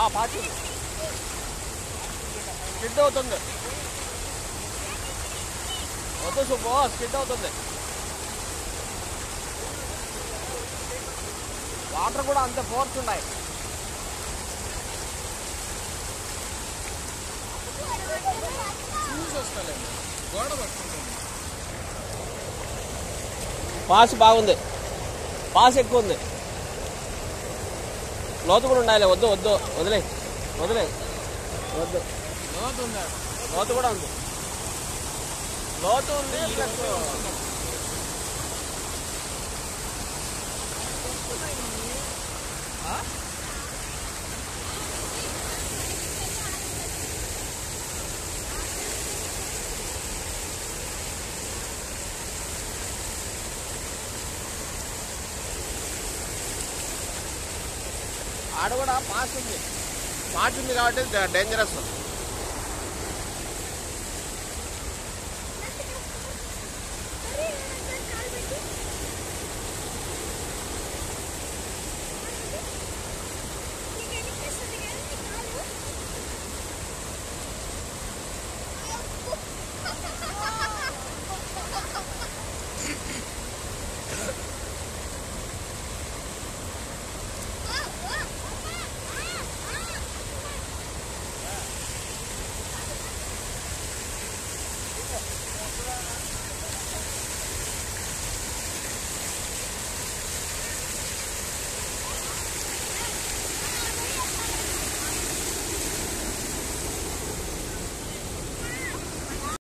పాచి స్కిడ్ అవుతుంది వద్దు సుబ్బు స్కిడ్ అవుతుంది వాటర్ కూడా అంతే ఫోర్స్ ఉన్నాయి చూసి వస్తలేదు గోడ పట్టుకుంటుంది పాస్ బాగుంది పాస్ ఎక్కువ ఉంది లోతు కూడా ఉండాలి వద్దు వద్దు వదిలే వదిలే వద్దు లోతు ఉందా లోతు కూడా ఉంది లోతు ఉంది ప్లస్ ఆడ కూడా పాస్ ఉంది పాస్ ఉంది కాబట్టి డేంజరస్